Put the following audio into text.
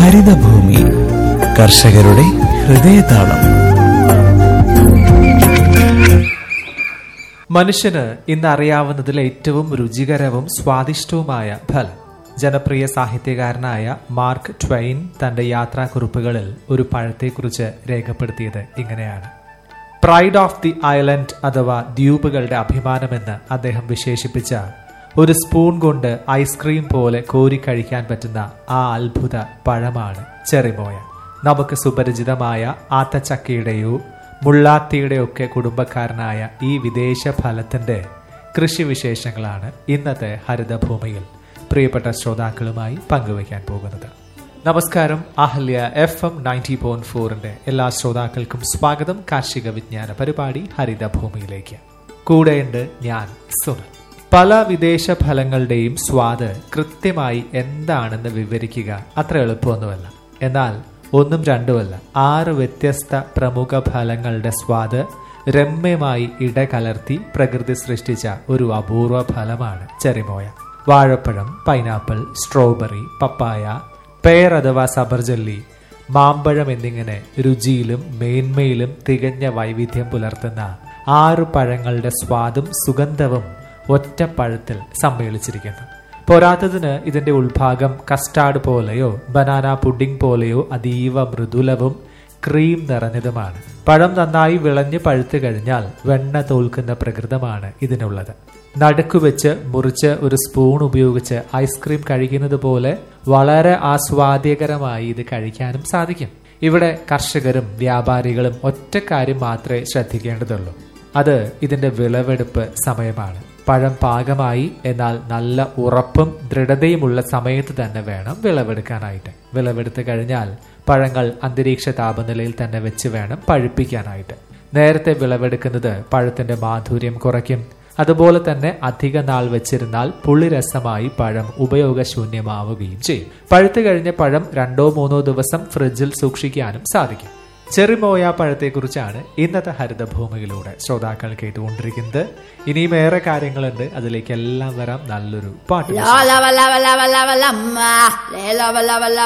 ഹരിതഭൂമി കർഷകരുടെ ഹൃദയതാളം മനുഷ്യന് ഇന്ന് അറിയാവുന്നതിൽ ഏറ്റവും രുചികരവും സ്വാദിഷ്ടവുമായ ഫലം ജനപ്രിയ സാഹിത്യകാരനായ മാർക്ക് ട്വൈൻ തന്റെ യാത്രാക്കുറിപ്പുകളിൽ ഒരു പഴത്തെക്കുറിച്ച് രേഖപ്പെടുത്തിയത് ഇങ്ങനെയാണ് പ്രൈഡ് ഓഫ് ദി ഐലൻഡ് അഥവാ ദ്വീപുകളുടെ അഭിമാനമെന്ന് അദ്ദേഹം വിശേഷിപ്പിച്ച ഒരു സ്പൂൺ കൊണ്ട് ഐസ്ക്രീം പോലെ കോരി കഴിക്കാൻ പറ്റുന്ന ആ അത്ഭുത പഴമാണ് ചെറിമോയ നമുക്ക് സുപരിചിതമായ ആത്തച്ചക്കയുടെയോ മുള്ളാത്തിയുടെയൊക്കെ കുടുംബക്കാരനായ ഈ വിദേശ ഫലത്തിന്റെ കൃഷിവിശേഷങ്ങളാണ് ഇന്നത്തെ ഹരിതഭൂമിയിൽ പ്രിയപ്പെട്ട ശ്രോതാക്കളുമായി പങ്കുവയ്ക്കാൻ പോകുന്നത് നമസ്കാരം Ahalya F M ninety point ഫോറിന്റെ എല്ലാ ശ്രോതാക്കൾക്കും സ്വാഗതം കാർഷിക വിജ്ഞാന പരിപാടി ഹരിതഭൂമിയിലേക്ക് കൂടെയുണ്ട് ഞാൻ സുനിൽ പല വിദേശ ഫലങ്ങളുടെയും സ്വാദ് കൃത്യമായി എന്താണെന്ന് വിവരിക്കുക അത്ര എളുപ്പമൊന്നുമല്ല എന്നാൽ ഒന്നും രണ്ടുമല്ല ആറ് വ്യത്യസ്ത പ്രമുഖ ഫലങ്ങളുടെ സ്വാദ് രമ്യമായി ഇടകലർത്തി പ്രകൃതി സൃഷ്ടിച്ച ഒരു അപൂർവ ഫലമാണ് ചെറിമോയ വാഴപ്പഴം പൈനാപ്പിൾ സ്ട്രോബെറി പപ്പായ പേർ അഥവാ സബർജല്ലി മാമ്പഴം എന്നിങ്ങനെ രുചിയിലും മേന്മയിലും തികഞ്ഞ വൈവിധ്യം പുലർത്തുന്ന ആറ് പഴങ്ങളുടെ സ്വാദും സുഗന്ധവും ഒറ്റപ്പഴത്തിൽ സമ്മേളിച്ചിരിക്കുന്നു പോരാത്തതിന് ഇതിന്റെ ഉൾഭാഗം കസ്റ്റാർഡ് പോലെയോ ബനാന പുഡിംഗ് പോലെയോ അതീവ മൃദുലവും ക്രീം നിറഞ്ഞതുമാണ് പഴം നന്നായി വിളഞ്ഞ് പഴുത്തു കഴിഞ്ഞാൽ വെണ്ണ തോൽക്കുന്ന പ്രകൃതമാണ് ഇതിനുള്ളത് നടുക്കു വെച്ച് മുറിച്ച് ഒരു സ്പൂൺ ഉപയോഗിച്ച് ഐസ്ക്രീം കഴിക്കുന്നത് പോലെ വളരെ ആസ്വാദ്യകരമായി ഇത് കഴിക്കാനും സാധിക്കും ഇവിടെ കർഷകരും വ്യാപാരികളും ഒറ്റ കാര്യം മാത്രമേ ശ്രദ്ധിക്കേണ്ടതുള്ളൂ അത് ഇതിന്റെ വിളവെടുപ്പ് സമയമാണ് പഴം പാകമായി എന്നാൽ നല്ല ഉറപ്പും ദൃഢതയുമുള്ള സമയത്ത് തന്നെ വേണം വിളവെടുക്കാനായിട്ട് വിളവെടുത്ത് കഴിഞ്ഞാൽ പഴങ്ങൾ അന്തരീക്ഷ താപനിലയിൽ തന്നെ വെച്ച് വേണം പഴുപ്പിക്കാനായിട്ട് നേരത്തെ വിളവെടുക്കുന്നത് പഴത്തിന്റെ മാധുര്യം കുറയ്ക്കും അതുപോലെ തന്നെ അധിക നാൾ വെച്ചിരുന്നാൽ പുളിരസമായി പഴം ഉപയോഗശൂന്യമാവുകയും ചെയ്യും പഴുത്തു കഴിഞ്ഞ പഴം രണ്ടോ മൂന്നോ ദിവസം ഫ്രിഡ്ജിൽ സൂക്ഷിക്കാനും സാധിക്കും ചെറിമോയ പഴത്തെക്കുറിച്ചാണ് ഇന്നത്തെ ഹരിതഭൂമിയിലൂടെ ശ്രോതാക്കൾ കേട്ടുകൊണ്ടിരിക്കുന്നത് ഇനിയും ഏറെ കാര്യങ്ങളുണ്ട് അതിലേക്കെല്ലാം വരാം നല്ലൊരു പാട്ട് La la la la la la la la la